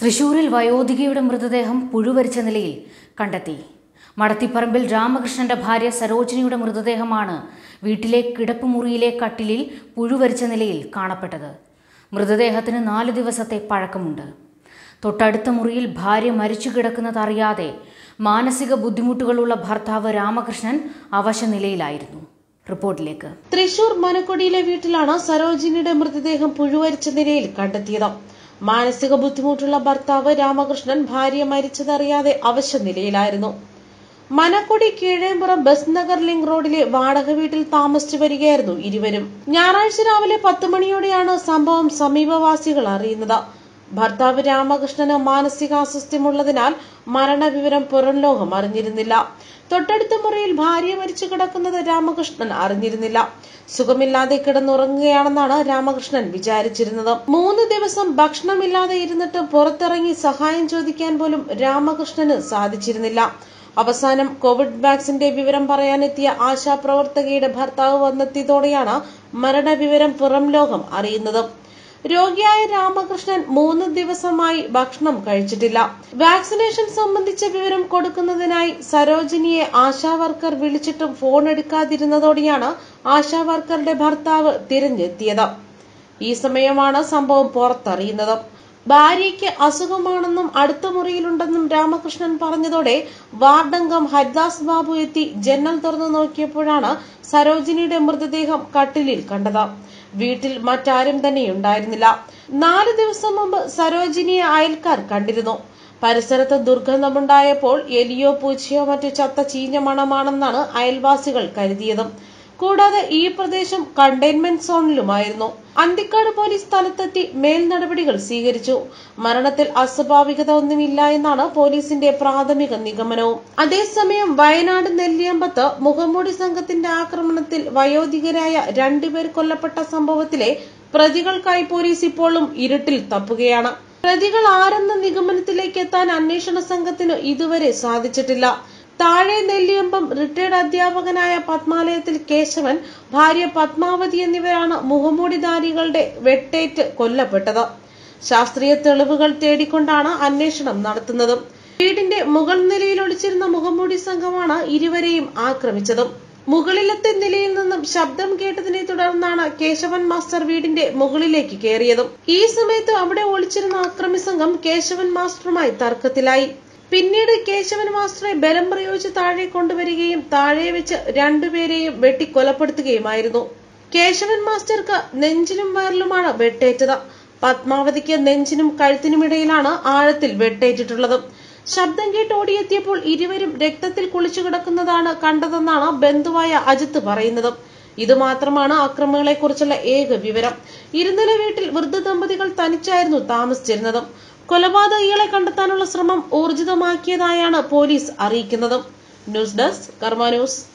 തൃശൂരിൽ വയോധികയുടെ മൃതദേഹം പുഴുവരിച്ച നിലയിൽ കണ്ടെത്തി മടത്തിപ്പറമ്പിൽ രാമകൃഷ്ണന്റെ ഭാര്യ സരോജിനിയുടെ മൃതദേഹമാണ് വീട്ടിലെ കിടപ്പുമുറിയിലെ കട്ടിലിൽ പുഴുവരിച്ച നിലയിൽ കാണപ്പെട്ടത് മൃതദേഹത്തിന് നാല് ദിവസത്തെ പഴക്കമുണ്ട് തൊട്ടടുത്ത മുറിയിൽ ഭാര്യ മരിച്ചു കിടക്കുന്നതറിയാതെ മാനസിക ബുദ്ധിമുട്ടുകളുള്ള ഭർത്താവ് രാമകൃഷ്ണൻ അവശനിലയിലായിരുന്നു റിപ്പോർട്ടിലേക്ക് തൃശൂർ മനക്കൊടിയിലെ വീട്ടിലാണ് സരോജിനിയുടെ മൃതദേഹം പുഴുവരിച്ച നിലയിൽ കണ്ടെത്തിയത് മാനസിക ബുദ്ധിമുട്ടുള്ള ഭർത്താവ് രാമകൃഷ്ണൻ ഭാര്യ മരിച്ചതറിയാതെ അവശ നിലയിലായിരുന്നു മനക്കൊടി കീഴേമ്പുറം ബസ് നഗർ ലിങ്ക് റോഡിലെ വാടക വീട്ടിൽ താമസിച്ചു വരികയായിരുന്നു ഇരുവരും ഞായറാഴ്ച രാവിലെ പത്ത് മണിയോടെയാണ് സംഭവം സമീപവാസികൾ അറിയുന്നത് ഭർത്താവ് രാമകൃഷ്ണന് മാനസികാസ്വസ്ഥ്യമുള്ളതിനാൽ മരണവിവരം പുറം ലോകം അറിഞ്ഞിരുന്നില്ല തൊട്ടടുത്ത മുറിയിൽ ഭാര്യ മരിച്ചു കിടക്കുന്നത് രാമകൃഷ്ണൻ അറിഞ്ഞിരുന്നില്ല സുഖമില്ലാതെ കിടന്നുറങ്ങുകയാണെന്നാണ് രാമകൃഷ്ണൻ വിചാരിച്ചിരുന്നത് മൂന്ന് ദിവസം ഭക്ഷണമില്ലാതെ ഇരുന്നിട്ട് പുറത്തിറങ്ങി സഹായം ചോദിക്കാൻ പോലും രാമകൃഷ്ണന് സാധിച്ചിരുന്നില്ല അവസാനം കോവിഡ് വാക്സിന്റെ വിവരം പറയാനെത്തിയ ആശാപ്രവർത്തകയുടെ ഭർത്താവ് വന്നെത്തിയതോടെയാണ് മരണവിവരം പുറം ലോകം അറിയുന്നത് രോഗിയായ രാമകൃഷ്ണൻ മൂന്ന് ദിവസമായി ഭക്ഷണം കഴിച്ചിട്ടില്ല വാക്സിനേഷൻ സംബന്ധിച്ച വിവരം കൊടുക്കുന്നതിനായി സരോജിനിയെ ആശാവർക്കർ വിളിച്ചിട്ടും ഫോൺ എടുക്കാതിരുന്നതോടെയാണ് ആശാവർക്കറുടെ ഭർത്താവ് തിരഞ്ഞെത്തിയത് ഈ സമയമാണ് സംഭവം പുറത്തറിയുന്നത് ഭാര്യയ്ക്ക് അസുഖമാണെന്നും അടുത്ത മുറിയിലുണ്ടെന്നും രാമകൃഷ്ണൻ പറഞ്ഞതോടെ വാർഡംഗം ഹരിദാസ് ബാബു എത്തി ജന്നൽ തുറന്നു നോക്കിയപ്പോഴാണ് സരോജിനിയുടെ മൃതദേഹം കട്ടിലിൽ കണ്ടത് വീട്ടിൽ മറ്റാരും തന്നെ ഉണ്ടായിരുന്നില്ല നാല് ദിവസം മുമ്പ് സരോജിനിയെ അയൽക്കാർ കണ്ടിരുന്നു പരിസരത്ത് ദുർഗന്ധമുണ്ടായപ്പോൾ എലിയോ പൂച്ചയോ മറ്റു ചത്ത ചീഞ്ഞ മണമാണെന്നാണ് അയൽവാസികൾ കരുതിയത് കൂടാതെ ഈ പ്രദേശം കണ്ടെയ്ൻമെന്റ് സോണിലുമായിരുന്നു അന്തിക്കാട് പോലീസ് സ്ഥലത്തെത്തി മേൽ നടപടികൾ സ്വീകരിച്ചു മരണത്തിൽ അസ്വാഭാവികത ഒന്നുമില്ല എന്നാണ് പോലീസിന്റെ പ്രാഥമിക നിഗമനവും അതേസമയം വയനാട് നെല്ലിയമ്പത്ത് മുഖംമൂടി സംഘത്തിന്റെ ആക്രമണത്തിൽ വയോധികരായ രണ്ടുപേർ കൊല്ലപ്പെട്ട സംഭവത്തിലെ പ്രതികൾക്കായി പോലീസ് ഇപ്പോഴും ഇരുട്ടിൽ തപ്പുകയാണ് പ്രതികൾ ആരെന്ന നിഗമനത്തിലേക്ക് എത്താൻ അന്വേഷണ സംഘത്തിന് ഇതുവരെ സാധിച്ചിട്ടില്ല താഴെ നെല്ലിയമ്പം റിട്ടയർഡ് അധ്യാപകനായ പത്മാലയത്തിൽ കേശവൻ ഭാര്യ പത്മാവതി എന്നിവരാണ് മുഖംമൂടിധാരികളുടെ വെട്ടേറ്റ് കൊല്ലപ്പെട്ടത് ശാസ്ത്രീയ തെളിവുകൾ തേടിക്കൊണ്ടാണ് അന്വേഷണം നടത്തുന്നത് വീടിന്റെ മുകൾ നിലയിൽ ഒളിച്ചിരുന്ന മുഖംമൂടി സംഘമാണ് ഇരുവരെയും ആക്രമിച്ചത് മുകളിലത്തെ നിലയിൽ നിന്നും ശബ്ദം കേട്ടതിനെ തുടർന്നാണ് കേശവൻ മാസ്റ്റർ വീടിന്റെ മുകളിലേക്ക് കയറിയതും ഈ സമയത്ത് അവിടെ ഒളിച്ചിരുന്ന ആക്രമി സംഘം കേശവൻ മാസ്റ്ററുമായി തർക്കത്തിലായി പിന്നീട് കേശവൻ മാസ്റ്ററെ ബലം പ്രയോഗിച്ച് താഴെ കൊണ്ടുവരികയും താഴെ വെച്ച് രണ്ടുപേരെയും വെട്ടി കൊലപ്പെടുത്തുകയുമായിരുന്നു കേശവൻ മാസ്റ്റർക്ക് നെഞ്ചിനും വയറിലുമാണ് വെട്ടേറ്റത് പത്മാവതിക്ക് നെഞ്ചിനും കഴുത്തിനുമിടയിലാണ് ആഴത്തിൽ വെട്ടേറ്റിട്ടുള്ളത് ശബ്ദം കേട്ട് ഓടിയെത്തിയപ്പോൾ ഇരുവരും രക്തത്തിൽ കുളിച്ചു കിടക്കുന്നതാണ് കണ്ടതെന്നാണ് ബന്ധുവായ അജിത്ത് പറയുന്നത് ഇതുമാത്രമാണ് അക്രമികളെ കുറിച്ചുള്ള ഏക വിവരം ഇരുനില വീട്ടിൽ വൃദ്ധ ദമ്പതികൾ തനിച്ചായിരുന്നു താമസിച്ചിരുന്നത് കൊലപാതകികളെ കണ്ടെത്താനുള്ള ശ്രമം ഊർജിതമാക്കിയതായാണ് പോലീസ് അറിയിക്കുന്നത് ന്യൂസ് ഡെസ്ക് കർമ്മ ന്യൂസ്